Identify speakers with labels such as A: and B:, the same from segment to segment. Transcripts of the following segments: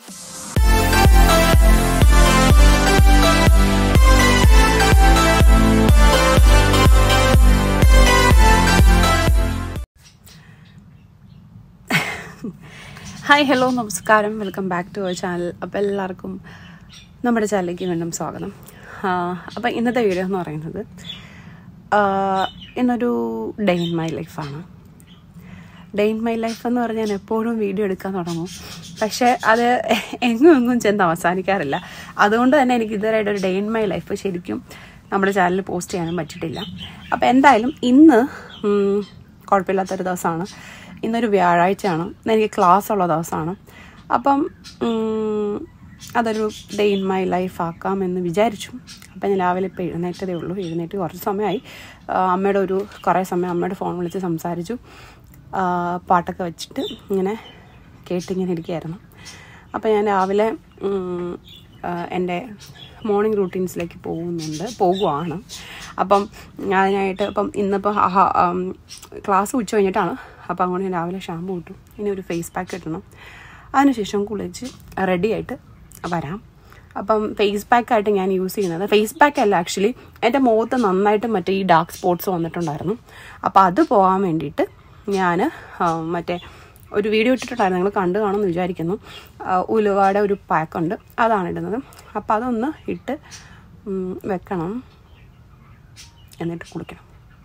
A: Hi hello നമസ്കാരം welcome back to our channel അപ്പോൾ എല്ലാവർക്കും നമ്മുടെ ചാനലിലേക്ക് വീണ്ടും സ്വാഗതം അപ്പോൾ ഇന്നത്തെ വീഡിയോ എന്ന് പറയുന്നത് ആ, ഇന്നൊരു ഡേ ഇൻ മൈ ലൈഫാണ് ഡേ ഇൻ മൈ ലൈഫ് എന്ന് പറഞ്ഞാൽ ഞാൻ എപ്പോഴും വീഡിയോ എടുക്കാൻ തുടങ്ങും പക്ഷേ അത് എങ്ങും എങ്ങും ചെന്ന് അവസാനിക്കാറില്ല അതുകൊണ്ട് തന്നെ എനിക്ക് ഇതുവരെയായിട്ട് ഒരു ഡേ ഇൻ മൈ ലൈഫ് ശരിക്കും നമ്മുടെ ചാനലിൽ പോസ്റ്റ് ചെയ്യാനും പറ്റിയിട്ടില്ല അപ്പോൾ എന്തായാലും ഇന്ന് ഉം, കുഴപ്പമില്ലാത്തൊരു ദിവസമാണ് ഇന്നൊരു വ്യാഴാഴ്ചയാണ് ഇന്ന് എനിക്ക് ക്ലാസ് ഉള്ള ദിവസമാണ് അപ്പം ഉം, അതൊരു ഡേ ഇൻ മൈ ലൈഫ് ആക്കാമെന്ന് വിചാരിച്ചു അപ്പം ഞാൻ രാവിലെ ഇപ്പോൾ എഴുന്നേറ്റതേ ഉള്ളൂ എഴുന്നേറ്റ് കുറച്ച് സമയമായി ആ, അമ്മയുടെ ഒരു കുറേ സമയം അമ്മയുടെ ഫോൺ വിളിച്ച് സംസാരിച്ചു ആ, പാട്ടൊക്കെ വെച്ചിട്ട് ഇങ്ങനെ കേട്ടിങ്ങനെ ഇരിക്കുകയായിരുന്നു അപ്പോൾ ഞാൻ രാവിലെ ഉം, ആ, എൻ്റെ മോർണിംഗ് റൂട്ടീൻസിലേക്ക് പോകുന്നുണ്ട് പോകുവാണ് അപ്പം അതിനായിട്ട് ഇപ്പം ഇന്നിപ്പോൾ ക്ലാസ് ഉച്ച കഴിഞ്ഞിട്ടാണ് അപ്പോൾ അങ്ങോട്ട് ഞാൻ രാവിലെ ഷാമ്പു ഇട്ടു ഇനി ഒരു ഫേസ് പാക്ക് ഇടണം അതിനുശേഷം കുളിച്ച് റെഡി ആയിട്ട് വരാം അപ്പം ഫേസ് പാക്കായിട്ട് ഞാൻ യൂസ് ചെയ്യുന്നത് ഫേസ് പാക്ക് അല്ല ആക്ച്വലി എൻ്റെ മുഖത്ത് നന്നായിട്ട് മറ്റേ ഈ ഡാർക്ക് സ്പോട്ട്സ് വന്നിട്ടുണ്ടായിരുന്നു അപ്പോൾ അത് പോകാൻ വേണ്ടിയിട്ട് ഞാൻ മറ്റേ ഒരു വീഡിയോ ഇട്ടിട്ടുണ്ടായിരുന്നു നിങ്ങൾ കണ്ടു കാണുമെന്ന് വിചാരിക്കുന്നു ആ, ഉലുവയുടെ ഒരു പാക്കുണ്ട് അതാണ് ഇടുന്നത് അപ്പോൾ അതൊന്ന് ഇട്ട് ഉം, വെക്കണം എന്നിട്ട് കുളിക്കണം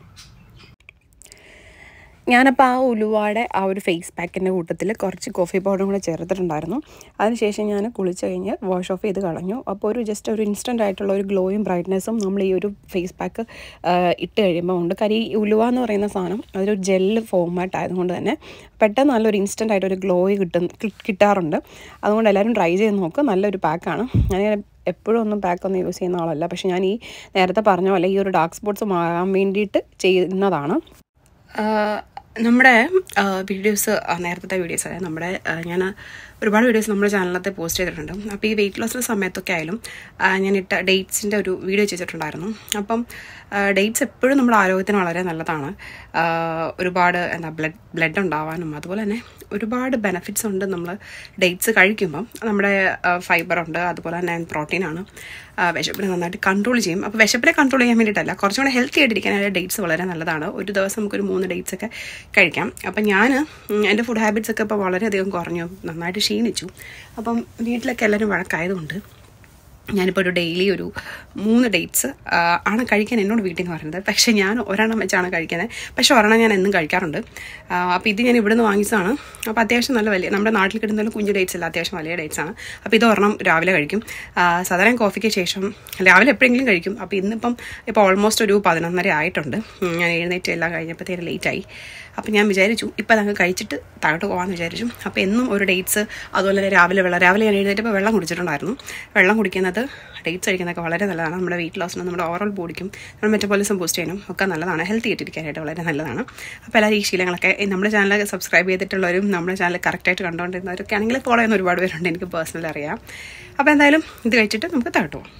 A: ഞാനപ്പോൾ ആ ഉലുവയുടെ ആ ഒരു ഫേസ് പാക്കിൻ്റെ കൂട്ടത്തിൽ കുറച്ച് കോഫി പൗഡറും കൂടെ ചേർത്തിട്ടുണ്ടായിരുന്നു അതിനുശേഷം ഞാൻ കുളിച്ച് കഴിഞ്ഞ് വാഷ് ഓഫ് ചെയ്ത് കളഞ്ഞു അപ്പോൾ ഒരു ജസ്റ്റ് ഒരു ഇൻസ്റ്റൻ്റ് ആയിട്ടുള്ള ഒരു ഗ്ലോയും ബ്രൈറ്റ്നെസ്സും നമ്മൾ ഈ ഒരു ഫേസ് പാക്ക് ഇട്ട് കഴിയുമ്പോൾ ഉണ്ട് കാര്യം ഈ ഉലുവ എന്ന് പറയുന്ന സാധനം അതൊരു ജെല്ല് ഫോമാറ്റ് ആയതുകൊണ്ട് തന്നെ പെട്ടെന്ന് നല്ലൊരു ഇൻസ്റ്റൻ്റ് ആയിട്ട് ഒരു ഗ്ലോയ് കിട്ടും കി- കിട്ടാറുണ്ട് അതുകൊണ്ട് എല്ലാവരും ട്രൈ ചെയ്ത് നോക്കുക നല്ലൊരു പാക്കാണ് ഞാൻ എപ്പോഴും ഒന്നും പാക്കൊന്നും യൂസ് ചെയ്യുന്ന ആളല്ല പക്ഷേ ഞാൻ ഈ നേരത്തെ പറഞ്ഞ പോലെ ഈ ഒരു ഡാർക്ക് സ്പോട്ട്സ് മാറാൻ വേണ്ടിയിട്ട് ചെയ്യുന്നതാണ് ആഹ് നമ്മുടെ വീഡിയോസ് നേരത്തെ വീഡിയോസ് അതായത് നമ്മുടെ ഞാൻ ഒരുപാട് വീഡിയോസ് നമ്മുടെ ചാനലിനകത്ത് പോസ്റ്റ് ചെയ്തിട്ടുണ്ട് അപ്പോൾ ഈ വെയിറ്റ് ലോസിൻ്റെ സമയത്തൊക്കെ ആയാലും ആഹ് ഞാൻ ഇട്ട ഡേറ്റ്സിൻ്റെ ഒരു വീഡിയോ ചെയ്തിട്ടുണ്ടായിരുന്നു അപ്പം ഡേറ്റ്സ് എപ്പോഴും നമ്മുടെ ആരോഗ്യത്തിന് വളരെ നല്ലതാണ് ആഹ് ഒരുപാട് എന്താ ബ്ലഡ് ബ്ലഡ് ഉണ്ടാവാനും അതുപോലെ തന്നെ ഒരുപാട് ബെനഫിറ്റ്സ് ഉണ്ട് നമ്മൾ ഡേറ്റ്സ് കഴിക്കുമ്പം നമ്മുടെ ഫൈബർ ഉണ്ട് അതുപോലെ തന്നെ പ്രോട്ടീനാണ് വിശപ്പിനെ നന്നായിട്ട് കൺട്രോൾ ചെയ്യും അപ്പോൾ വിശപ്പിനെ കൺട്രോൾ ചെയ്യാൻ വേണ്ടിയിട്ടല്ല കുറച്ചും കൂടെ ഹെൽത്തി ആയിട്ടിരിക്കാനായിട്ട് ഡേറ്റ്സ് വളരെ നല്ലതാണ് ഒരു ദിവസം നമുക്കൊരു മൂന്ന് ഡേറ്റ്സ് ഒക്കെ കഴിക്കാം അപ്പം ഞാൻ എൻ്റെ ഫുഡ് ഹാബിറ്റ്സ് ഒക്കെ ഇപ്പോൾ വളരെയധികം കുറഞ്ഞു നന്നായിട്ട് ക്ഷീണിച്ചു അപ്പം വീട്ടിലൊക്കെ എല്ലാവരും വഴക്കായതുകൊണ്ട് ഞാനിപ്പോൾ ഒരു ഡെയിലി ഒരു മൂന്ന് ഡേറ്റ്സ് ആണ് കഴിക്കാൻ എന്നോട് വീട്ടിൽ നിന്ന് പറയുന്നത് പക്ഷേ ഞാൻ ഒരെണ്ണം വെച്ചാണ് കഴിക്കുന്നത് പക്ഷേ ഒരെണ്ണം ഞാൻ എന്നും കഴിക്കാറുണ്ട് അപ്പോൾ ഇത് ഞാൻ ഇവിടുന്ന് വാങ്ങിച്ചതാണ് അപ്പോൾ അത്യാവശ്യം നല്ല വലിയ നമ്മുടെ നാട്ടിൽ കിട്ടുന്ന കുഞ്ഞു ഡേറ്റ്സ് അല്ല അത്യാവശ്യം വലിയ ഡേറ്റ്സ് ആണ് അപ്പോൾ ഇത് ഒരെണ്ണം രാവിലെ കഴിക്കും ആ, സാധാരണ കോഫിക്ക് ശേഷം രാവിലെ എപ്പോഴെങ്കിലും കഴിക്കും അപ്പോൾ ഇന്നിപ്പം ഇപ്പോൾ ഓൾമോസ്റ്റ് ഒരു പതിനൊന്നര ആയിട്ടുണ്ട് ഉം, ഞാൻ എഴുന്നേറ്റ് എല്ലാം കഴിഞ്ഞപ്പോഴത്തേക്ക് ലേറ്റായി അപ്പം ഞാൻ വിചാരിച്ചു ഇപ്പം അതങ്ങ് കഴിച്ചിട്ട് താഴോട്ട് പോകാമെന്ന് വിചാരിച്ചു അപ്പോൾ എന്നും ഒരു ഡേറ്റ്സ് അതുപോലെ തന്നെ രാവിലെ വെള്ളം രാവിലെ ഞാൻ എഴുന്നേറ്റപ്പോൾ വെള്ളം കുടിച്ചിട്ടുണ്ടായിരുന്നു വെള്ളം കുടിക്കുന്നത് ഡേറ്റ്സ് കഴിക്കുന്നതൊക്കെ വളരെ നല്ലതാണ് നമ്മുടെ വെയിറ്റ് ലോസിനും നമ്മുടെ ഓവറോൾ ബോഡിക്കും നമ്മുടെ മെറ്റബോളിസം ബൂസ്റ്റ് ചെയ്യാനും ഒക്കെ നല്ലതാണ് ഹെൽത്തി ആയിട്ടിരിക്കാനായിട്ട് വളരെ നല്ലതാണ് അപ്പോൾ എല്ലാവരും ഈ ശീലങ്ങളൊക്കെ ഈ നമ്മുടെ ചാനൽ സബ്സ്ക്രൈബ് ചെയ്തിട്ടുള്ളവരും നമ്മുടെ ചാനൽ കറക്റ്റായിട്ട് കണ്ടുകൊണ്ടിരുന്നവരൊക്കെ ആണെങ്കിൽ ഫോളോ ചെയ്യുന്ന ഒരുപാട് പേരുണ്ട് എനിക്ക് പേഴ്സണലി അറിയാം അപ്പോൾ എന്തായാലും ഇത് കഴിച്ചിട്ട് നമുക്ക് താഴോട്ട് പോകാം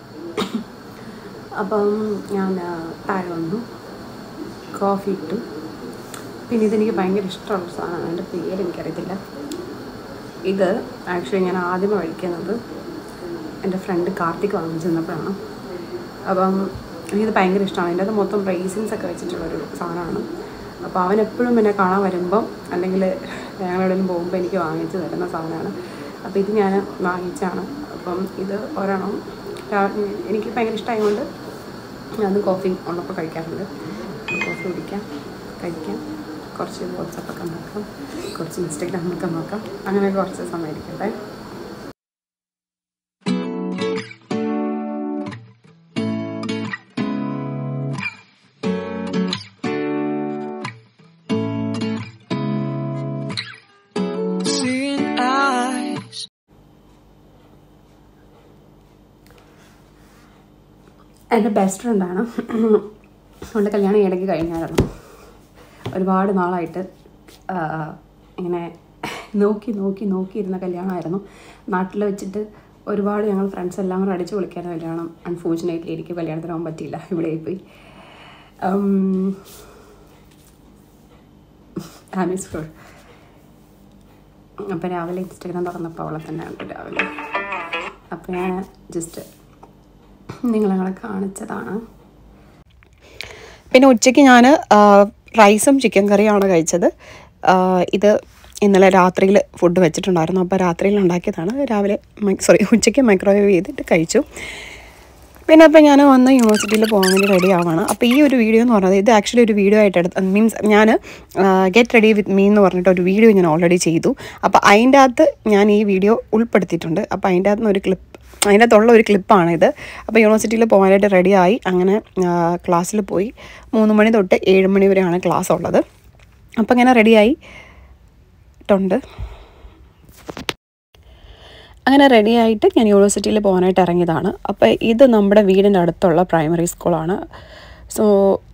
A: അപ്പം ഞാൻ താഴെ വന്നു കോഫി ഇട്ടു പിന്നെ ഇതെനിക്ക് ഭയങ്കര ഇഷ്ടമുള്ള സാധനമാണ് എൻ്റെ പേര് എനിക്കറിയത്തില്ല ഇത് ആക്ച്വലി ഞാൻ ആദ്യമേ കഴിക്കുന്നത് എൻ്റെ ഫ്രണ്ട് കാർത്തിക് വാങ്ങിച്ചു തന്നപ്പോഴാണ് അപ്പം എനിക്കിത് ഭയങ്കര ഇഷ്ടമാണ് അതിൻ്റെ അത് മൊത്തം റേസിൻസ് ഒക്കെ വെച്ചിട്ടുള്ളൊരു സാധനമാണ് അപ്പോൾ അവൻ എപ്പോഴും എന്നെ കാണാൻ വരുമ്പം അല്ലെങ്കിൽ ഞങ്ങളെവിടെയും പോകുമ്പോൾ എനിക്ക് വാങ്ങിച്ച് തരുന്ന സാധനമാണ് അപ്പോൾ ഇത് ഞാൻ വാങ്ങിച്ചാണ് അപ്പം ഇത് ഒരെണ്ണം രാ- എനിക്ക് ഭയങ്കര ഇഷ്ടമായതുകൊണ്ട് ഞാൻ കോഫി ഉള്ളപ്പോൾ കഴിക്കാറുണ്ട് കോഫി കുടിക്കാം കഴിക്കാം കുറച്ച് വാട്സപ്പൊക്കെ നോക്കാം കുറച്ച് ഇൻസ്റ്റഗ്രാമൊക്കെ നോക്കാം അങ്ങനെ കുറച്ച് സമയം ഇരിക്കട്ടെ
B: Seeing eyes.
A: എൻ്റെ ബെസ്റ്റ് ഫ്രണ്ടാണ് അവളുടെ കല്യാണം ഈ ഇടയ്ക്ക് കഴിഞ്ഞായിരുന്നു ഒരുപാട് നാളായിട്ട് ആ, ഇങ്ങനെ നോക്കി നോക്കി നോക്കിയിരുന്ന കല്യാണമായിരുന്നു നാട്ടിൽ വെച്ചിട്ട് ഒരുപാട് ഞങ്ങൾ ഫ്രണ്ട്സ് എല്ലാം കൂടെ അടിച്ചു പൊളിക്കാൻ കല്യാണം അൺഫോർച്ചുനേറ്റ്ലി എനിക്ക് കല്യാണത്തിന് പോകാൻ പറ്റിയില്ല ഇവിടെ പോയി ഐ മിസ് ഫോർ അപ്പോൾ രാവിലെ ഇൻസ്റ്റാഗ്രാം തുറന്നപ്പോൾ അവളെ തന്നെ ഉണ്ട് രാവിലെ അപ്പോൾ ഞാൻ ജസ്റ്റ് നിങ്ങളെ കൂടെ കാണിച്ചതാണ് പിന്നെ ഉച്ചയ്ക്ക് ഞാൻ റൈസും ചിക്കൻ കറിയുമാണ് കഴിച്ചത് ആ, ഇത് ഇന്നലെ രാത്രിയിൽ ഫുഡ് വെച്ചിട്ടുണ്ടായിരുന്നു അപ്പോൾ രാത്രിയിൽ ഉണ്ടാക്കിയതാണ് രാവിലെ സോറി ഉച്ചയ്ക്ക് മൈക്രോവേവ് ചെയ്തിട്ട് കഴിച്ചു പിന്നെ അപ്പോൾ ഞാൻ വന്ന് യൂണിവേഴ്സിറ്റിയിൽ പോകാൻ വേണ്ടി റെഡി ആവാണ് അപ്പോൾ ഈ ഒരു വീഡിയോ എന്ന് പറയുന്നത് ഇത് ആക്ച്വലി ഒരു വീഡിയോ ആയിട്ട് എടുത്ത് മീൻസ് ഞാൻ ഗെറ്റ് റെഡി വിത്ത് മീ എന്ന് പറഞ്ഞിട്ട് ഒരു വീഡിയോ ഞാൻ ഓൾറെഡി ചെയ്തു അപ്പോൾ അതിൻ്റെ അകത്ത് ഞാൻ ഈ വീഡിയോ ഉൾപ്പെടുത്തിയിട്ടുണ്ട് അപ്പോൾ അതിൻ്റെ അകത്ത് നിന്ന് ഒരു ക്ലിപ്പ് അതിൻ്റെ അകത്തുള്ള ഒരു ക്ലിപ്പാണിത് അപ്പോൾ യൂണിവേഴ്സിറ്റിയിൽ പോകാനായിട്ട് റെഡിയായി അങ്ങനെ ക്ലാസ്സിൽ പോയി മൂന്ന് മണി തൊട്ട് ഏഴ് മണി വരെയാണ് ക്ലാസ് ഉള്ളത് അപ്പോൾ ഇങ്ങനെ റെഡിയായി ട്ടുണ്ട് അങ്ങനെ റെഡി ആയിട്ട് ഞാൻ യൂണിവേഴ്സിറ്റിയിൽ പോകാനായിട്ട് ഇറങ്ങിയതാണ് അപ്പോൾ ഇത് നമ്മുടെ വീടിൻ്റെ അടുത്തുള്ള പ്രൈമറി സ്കൂളാണ് സോ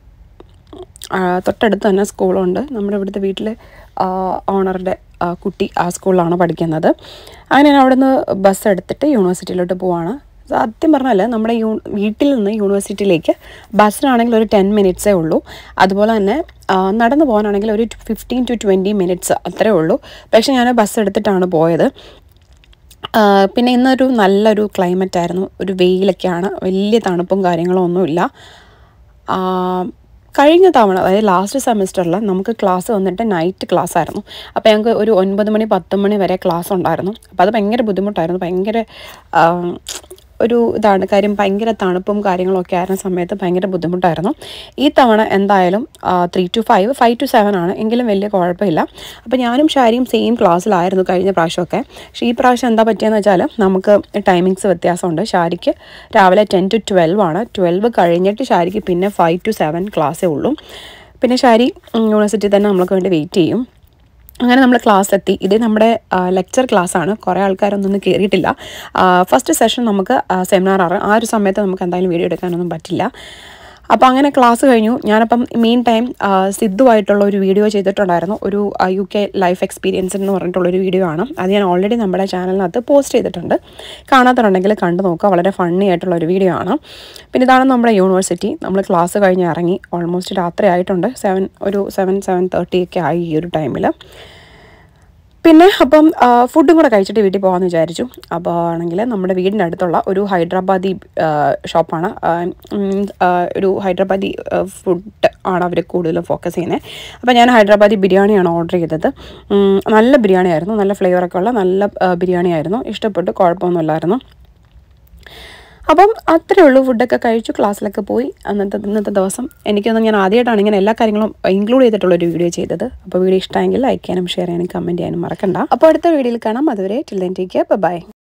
A: തൊട്ടടുത്ത് തന്നെ സ്കൂളുണ്ട് നമ്മുടെ ഇവിടുത്തെ വീട്ടിലെ ഓണറുടെ കുട്ടി ആ സ്കൂളിലാണ് പഠിക്കുന്നത് അങ്ങനെ ഞാൻ അവിടുന്ന് ബസ് എടുത്തിട്ട് യൂണിവേഴ്സിറ്റിയിലോട്ട് പോവാണ് സത്യം പറഞ്ഞാൽ നമ്മുടെ യൂ വീട്ടിൽ നിന്ന് യൂണിവേഴ്സിറ്റിയിലേക്ക് ബസ്സിനാണെങ്കിൽ ഒരു ടെൻ മിനിറ്റ്സേ ഉള്ളൂ അതുപോലെ തന്നെ ആ, നടന്നു പോകാനാണെങ്കിൽ ഒരു ഫിഫ്റ്റീൻ ടു ട്വൻറ്റി മിനിറ്റ്സ് അത്രേ ഉള്ളൂ പക്ഷേ ഞാൻ ബസ് എടുത്തിട്ടാണ് പോയത് ആ, പിന്നെ ഇന്നൊരു നല്ലൊരു ക്ലൈമറ്റ് ആയിരുന്നു ഒരു വെയിലൊക്കെയാണ് വലിയ തണുപ്പും കാര്യങ്ങളും ഒന്നുമില്ല ആ, കഴിഞ്ഞ തവണ അതായത് ലാസ്റ്റ് സെമിസ്റ്ററിൽ നമുക്ക് ക്ലാസ് വന്നിട്ട് നൈറ്റ് ക്ലാസ് ആയിരുന്നു അപ്പോൾ ഞങ്ങൾക്ക് ഒരു ഒൻപത് മണി പത്ത് മണി വരെ ക്ലാസ് ഉണ്ടായിരുന്നു അപ്പോൾ അത് ഭയങ്കര ബുദ്ധിമുട്ടായിരുന്നു ഭയങ്കര ആ, ഒരു ഇതാണ് കാര്യം ഭയങ്കര തണുപ്പും കാര്യങ്ങളും ഒക്കെ ആയിരുന്ന സമയത്ത് ഭയങ്കര ബുദ്ധിമുട്ടായിരുന്നു ഈ തവണ എന്തായാലും three two five five two seven ആണ് എങ്കിലും വലിയ കുഴപ്പമില്ല അപ്പോൾ ഞാനും ഷാരിയും സെയിം ക്ലാസ്സിലായിരുന്നു കഴിഞ്ഞ പ്രാവശ്യമൊക്കെ പക്ഷേ ഈ പ്രാവശ്യം എന്താ പറ്റിയെന്ന് വെച്ചാൽ നമുക്ക് ടൈമിങ്സ് വ്യത്യാസമുണ്ട് ഷാരിക്ക് രാവിലെ ടെൻ ടു ട്വൽവ് ആണ് ട്വൽവ് കഴിഞ്ഞിട്ട് ഷാരിക്ക് പിന്നെ ഫൈവ് ടു സെവൻ ക്ലാസ്സേ ഉള്ളൂ പിന്നെ ഷാരി യൂണിവേഴ്സിറ്റി തന്നെ നമ്മൾക്ക് വേണ്ടി വെയിറ്റ് ചെയ്യും അങ്ങനെ നമ്മൾ ക്ലാസ് എത്തി ഇത് നമ്മുടെ ലെക്ചർ ക്ലാസ് ആണ് കുറേ ആൾക്കാരൊന്നും കയറിയിട്ടില്ല ഫസ്റ്റ് സെഷൻ നമുക്ക് സെമിനാർ ആണ് ആ ഒരു സമയത്ത് നമുക്ക് എന്തായാലും വീഡിയോ എടുക്കാനൊന്നും പറ്റില്ല അപ്പോൾ അങ്ങനെ ക്ലാസ് കഴിഞ്ഞു ഞാനപ്പം മെയിൻ ടൈം സിദ്ധുവായിട്ടുള്ള ഒരു വീഡിയോ ചെയ്തിട്ടുണ്ടായിരുന്നു ഒരു യു കെ ലൈഫ് എക്സ്പീരിയൻസ് എന്ന് പറഞ്ഞിട്ടുള്ളൊരു വീഡിയോ ആണ് അത് ഞാൻ ഓൾറെഡി നമ്മുടെ ചാനലിനകത്ത് പോസ്റ്റ് ചെയ്തിട്ടുണ്ട് കാണാത്തതുണ്ടെങ്കിൽ കണ്ടു നോക്കുക വളരെ ഫണ്ണി ആയിട്ടുള്ള ഒരു വീഡിയോ ആണ് പിന്നെ ഇതാണ് നമ്മുടെ യൂണിവേഴ്സിറ്റി നമ്മൾ ക്ലാസ് കഴിഞ്ഞ് ഇറങ്ങി ഓൾമോസ്റ്റ് രാത്രി ആയിട്ടുണ്ട് സെവൻ ഒരു സെവൻ സെവൻ തേർട്ടി ഒക്കെ ആയി ഈ ഒരു ടൈമിൽ പിന്നെ അപ്പം ആ, ഫുഡും കൂടെ കഴിച്ചിട്ട് വീട്ടിൽ പോകാമെന്ന് വിചാരിച്ചു അപ്പോൾ ആണെങ്കിൽ നമ്മുടെ വീടിൻ്റെ അടുത്തുള്ള ഒരു ഹൈദരാബാദി ആ, ഷോപ്പാണ് ആ, ഉം, ആ, ഒരു ഹൈദരാബാദി ആ, ഫുഡ് ആണ് അവർ കൂടുതലും ഫോക്കസ് ചെയ്യുന്നത് അപ്പോൾ ഞാൻ ഹൈദരാബാദി ബിരിയാണിയാണ് ഓർഡർ ചെയ്തത് ഉം, നല്ല ബിരിയാണി ആയിരുന്നു നല്ല ഫ്ലേവറൊക്കെ ഉള്ള നല്ല ആ, ബിരിയാണി ആയിരുന്നു ഇഷ്ടപ്പെട്ടു കുഴപ്പമൊന്നുമില്ലായിരുന്നു അപ്പം അത്രേ ഉള്ളൂ ഫുഡൊക്കെ കഴിച്ചു ക്ലാസ്സിലൊക്കെ പോയി അന്നത്തെ ഇന്നത്തെ ദിവസം എനിക്കൊന്നും ഞാൻ ആദ്യമായിട്ടാണ് ഇങ്ങനെ എല്ലാ കാര്യങ്ങളും ഇൻക്ലൂഡ് ചെയ്തിട്ടുള്ള ഒരു വീഡിയോ ചെയ്തത് അപ്പോൾ വീഡിയോ ഇഷ്ടമെങ്കിൽ ലൈക്ക് ചെയ്യാനും ഷെയർ ചെയ്യാനും കമൻറ്റ് ചെയ്യാനും മറക്കണ്ട അപ്പോൾ അടുത്ത വീഡിയോയിൽ കാണാം അതുവരെ ടിൽ ദൻ ടേക്ക് ബൈ